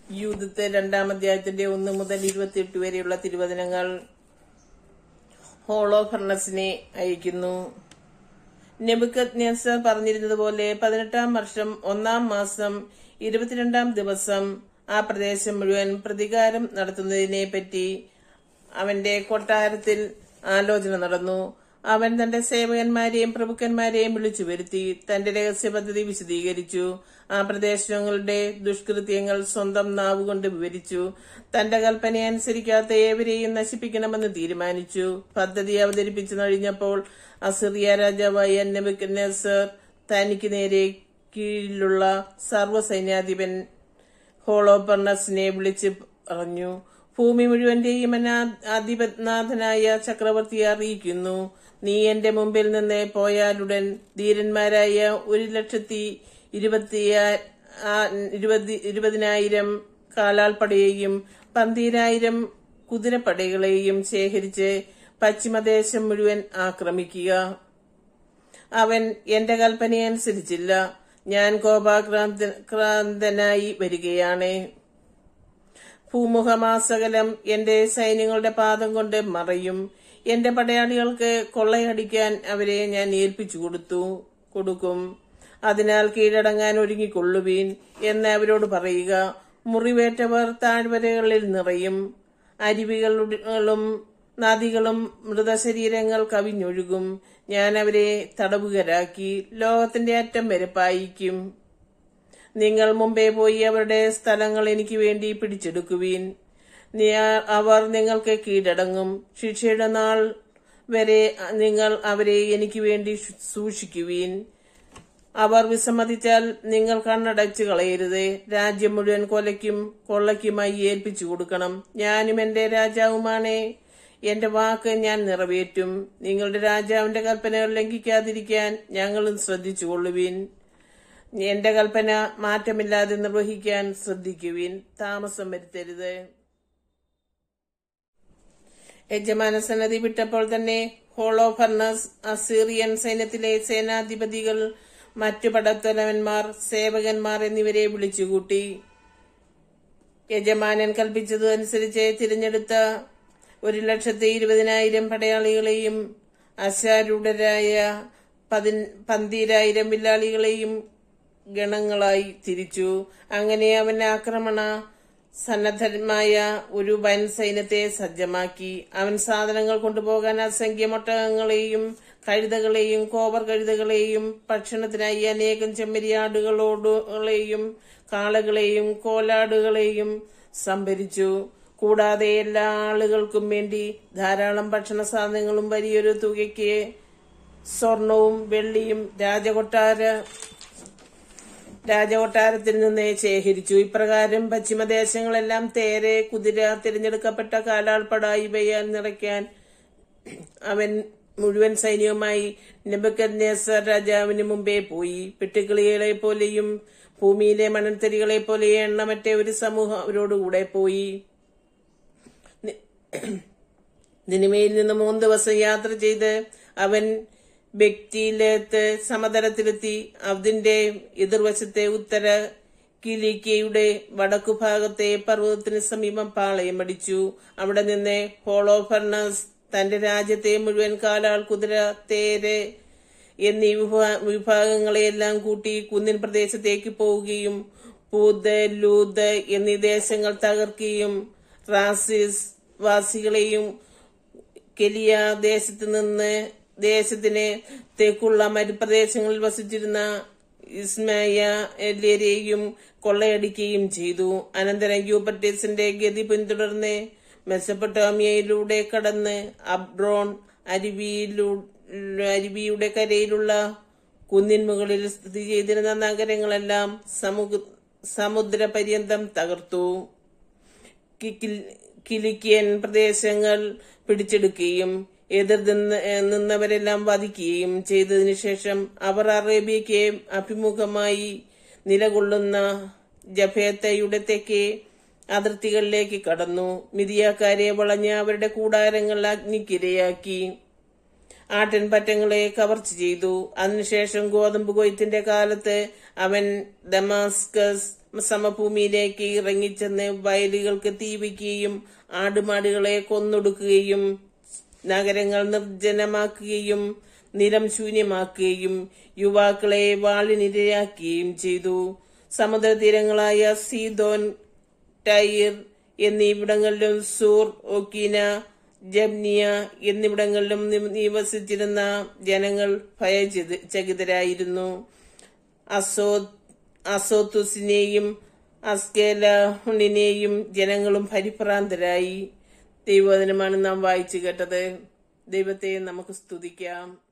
യൂതത്തെ രണ്ടാം അധ്യായത്തിന്റെ ഒന്ന് മുതൽ ഇരുപത്തിയെട്ട് വരെയുള്ള തിരുവചനങ്ങൾ ഹോളോ ഫർണസിനെ അയക്കുന്നു നെബുക്കത് നെസർ പറഞ്ഞിരുന്നതുപോലെ പതിനെട്ടാം വർഷം ഒന്നാം മാസം ഇരുപത്തിരണ്ടാം ദിവസം ആ പ്രദേശം മുഴുവൻ പ്രതികാരം നടത്തുന്നതിനെ പറ്റി അവന്റെ കൊട്ടാരത്തിൽ ആലോചന നടന്നു അവൻ തന്റെ സേവകന്മാരെയും പ്രഭുക്കന്മാരെയും വിളിച്ചു വരുത്തി തന്റെ രഹസ്യ പദ്ധതി വിശദീകരിച്ചു ആ പ്രദേശങ്ങളുടെ ദുഷ്കൃത്യങ്ങൾ സ്വന്തം നാവുകൊണ്ട് വിവരിച്ചു തന്റെ കൽപ്പന അനുസരിക്കാത്ത ഏവരെയും നശിപ്പിക്കണമെന്ന് തീരുമാനിച്ചു പദ്ധതി അവതരിപ്പിച്ചു കഴിഞ്ഞപ്പോൾ അസിറിയ രാജാവായ നെബുക്കദ്നേസർ തനിക്ക് നേരെ കീഴിലുള്ള സർവ്വസൈന്യാധിപൻ ഹോളോപർണസിനെ വിളിച്ച് പറഞ്ഞു ഭൂമി മുഴുവന്റെയും അധിപനാഥനായ ചക്രവർത്തിയെ അറിയിക്കുന്നു നീ എന്റെ മുമ്പിൽ നിന്ന് പോയാലുടൻ ധീരന്മാരായ ഒരു ലക്ഷത്തി ഇരുപത്തിയാ- ആ, ഇരുപതി- ഇരുപതിനായിരം കാലാൾപ്പടയെയും പന്തീരായിരം കുതിരപ്പടകളെയും ശേഖരിച്ച് പശ്ചിമദേശം മുഴുവൻ ആക്രമിക്കുക അവൻ എന്റെ കൽപ്പനയനുസരിച്ചില്ല ഞാൻ കോപാക്രാന്തനായി വരികയാണ് ഭൂമുഖമാസകലം എന്റെ സൈന്യങ്ങളുടെ പാദം കൊണ്ട് മറയും എന്റെ പടയാളികൾക്ക് കൊള്ളയടിക്കാൻ അവരെ ഞാൻ ഏൽപ്പിച്ചു കൊടുത്തു കൊടുക്കും അതിനാൽ കീഴടങ്ങാൻ ഒരുങ്ങിക്കൊള്ളുവീൻ എന്ന് അവരോട് പറയുക മുറിവേറ്റവർ താഴ്വരകളിൽ നിറയും അരുവികളും നദികളും മൃതശരീരങ്ങൾ കവിഞ്ഞൊഴുകും ഞാൻ അവരെ തടവുകരാക്കി ലോകത്തിന്റെ അറ്റം വരെ പായിക്കും നിങ്ങൾ മുമ്പേ പോയി അവരുടെ സ്ഥലങ്ങൾ എനിക്ക് വേണ്ടി പിടിച്ചെടുക്കുവീൻ നീ- അവർ നിങ്ങൾക്ക് കീഴടങ്ങും ശിക്ഷയുടെ നാൾ വരെ നിങ്ങൾ അവരെ എനിക്ക് വേണ്ടി ശു- സൂക്ഷിക്കുവീൻ അവർ വിസമ്മതിച്ചാൽ നിങ്ങൾ കണ്ണടച്ചു കളയരുത് രാജ്യം മുഴുവൻ കൊലയ്ക്കും കൊള്ളയ്ക്കുമായി ഏൽപ്പിച്ചു കൊടുക്കണം ഞാനും എന്റെ രാജാവുമാണ് എന്റെ വാക്ക് ഞാൻ നിറവേറ്റും നിങ്ങളുടെ രാജാവിന്റെ കൽപ്പനകൾ ലംഘിക്കാതിരിക്കാൻ ഞങ്ങളും ശ്രദ്ധിച്ചുകൊള്ളുവീൻ എന്റെ കൽപ്പന മാറ്റമില്ലാതെ നിർവഹിക്കാൻ ശ്രദ്ധിക്കുവിൻ താമസം വരുത്തരുത് യജമാന സന്നദ്ധി വിട്ടപ്പോൾ തന്നെ ഹോളോഫർണസ് അസീറിയൻ സൈന്യത്തിലെ സേനാധിപതികൾ മറ്റു പടത്തലവന്മാർ സേവകന്മാർ എന്നിവരെ വിളിച്ചുകൂട്ടി യജമാനൻ കൽപ്പിച്ചതനുസരിച്ച് തിരഞ്ഞെടുത്ത ഒരു ലക്ഷത്തി ഇരുപതിനായിരം പടയാളികളെയും അശാരൂഢരായ പതിൻ- പന്തീരായിരം വില്ലാളികളെയും ഗണങ്ങളായി തിരിച്ചു അങ്ങനെ അവൻ ആക്രമണ സന്നദ്ധമായ ഒരു വൻ സൈന്യത്തെ സജ്ജമാക്കി അവൻ സാധനങ്ങൾ കൊണ്ടുപോകാൻ അസംഖ്യം ഒട്ടകങ്ങളെയും കഴുതകളെയും കോവർ കഴുതകളെയും ഭക്ഷണത്തിനായി അനേകം ചെമ്മരിയാടുകളോടുകളെയും കാളകളെയും കോലാടുകളെയും സംഭരിച്ചു കൂടാതെ എല്ലാ ആളുകൾക്കും വേണ്ടി ധാരാളം ഭക്ഷണ സാധനങ്ങളും വലിയൊരു തുകയ്ക്ക് സ്വർണവും വെള്ളിയും രാജകൊട്ടാര രാജകൊട്ടാരത്തിൽ നിന്ന് ശേഖരിച്ചു ഇപ്രകാരം പശ്ചിമദേശങ്ങളെല്ലാം തേരെ കുതിര തിരഞ്ഞെടുക്കപ്പെട്ട കാലാൾപ്പട ഇവയാൽ നിറയ്ക്കാൻ അവൻ മുഴുവൻ സൈന്യവുമായി നെബക്കദ്നേസർ രാജാവിന് മുമ്പേ പോയി പെട്ടുകിളികളെ പോലെയും ഭൂമിയിലെ മണൽത്തരികളെ പോലെ എണ്ണമറ്റ ഒരു സമൂഹം അവരോടുകൂടെ പോയി നിനിമയിൽ നിന്ന് മൂന്ന് ദിവസം യാത്ര ചെയ്ത് അവൻ വ്യക്തിയിലെത്ത് സമതലത്തിലെത്തി അതിന്റെ എതിർവശത്തെ ഉത്തര കിലിക്കയുടെ വടക്കുഭാഗത്തെ പർവ്വതത്തിന് സമീപം പാളയം അടിച്ചു അവിടെ നിന്ന് ഹോളോഫർണസ് തന്റെ രാജ്യത്തെ മുഴുവൻ കാലാൾ കുതിര തേര് എന്നീ വിഭാ- വിഭാഗങ്ങളെയെല്ലാം കൂട്ടി കുന്നിൻ പ്രദേശത്തേക്ക് പോവുകയും പൂത് ലൂത് എന്നീ ദേശങ്ങൾ തകർക്കുകയും റാസിസ് വാസികളെയും കെലിയ ദേശത്ത് നിന്ന് ദേശത്തിന് തെക്കുള്ള മരുപ്രദേശങ്ങളിൽ വസിച്ചിരുന്ന ഇസ്മയലേരെയും കൊള്ളയടിക്കുകയും ചെയ്തു അനന്തരം യൂപ്പർട്ടീസിന്റെ ഗതി പിന്തുടർന്ന് മെസ്സപ്പൊട്ടോമിയയിലൂടെ കടന്ന് അബ്രോൺ അരുവിയിലൂ അരുവിയുടെ കരയിലുള്ള കുന്നിൻ മുകളിൽ സ്ഥിതി ചെയ്തിരുന്ന നഗരങ്ങളെല്ലാം സമു- സമുദ്രപര്യന്തം തകർത്തു കിക്കിൽ- കിലിക്കിയൻ പ്രദേശങ്ങൾ പിടിച്ചെടുക്കുകയും എതിർ നിന്ന്- നിന്നവരെല്ലാം വധിക്കുകയും ചെയ്തതിനു ശേഷം അവർ അറേബ്യയ്ക്ക് അഭിമുഖമായി നിലകൊള്ളുന്ന ജഫേത്തയുടെ തെക്കേ അതിർത്തികളിലേക്ക് കടന്നു മിതിയാക്കാരെ വളഞ്ഞ് അവരുടെ കൂടാരങ്ങൾ അഗ്നിക്കിരയാക്കി ആട്ടിൻപറ്റങ്ങളെ കവർച്ച ചെയ്തു അതിനുശേഷം ഗോതമ്പ് കൊയ്ത്തിന്റെ കാലത്ത് അവൻ ദമാസ്കസ് സമഭൂമിയിലേക്ക് ഇറങ്ങിച്ചെന്ന് വയലുകൾക്ക് തീവയ്ക്കുകയും ആടുമാടുകളെ കൊന്നൊടുക്കുകയും നഗരങ്ങൾ നിർജ്ജനമാക്കുകയും നിലം ശൂന്യമാക്കുകയും യുവാക്കളെ വാളിനിരയാക്കുകയും ചെയ്തു സമുദ്രതീരങ്ങളായ സീതോൻ ടൈർ എന്നിവിടങ്ങളിലും സൂർ ഒക്കീന ജബ്നിയ എന്നിവിടങ്ങളിലും നി- നിവസിച്ചിരുന്ന ജനങ്ങൾ ഭയചകിതരായിരുന്നു അസോ അസോത്തുസിനെയും അസ്കേലഹുണിനെയും ജനങ്ങളും പരിഭ്രാന്തരായി ദൈവവചനമാണ് നാം വായിച്ചു കേട്ടത് ദൈവത്തെ നമുക്ക് സ്തുതിക്കാം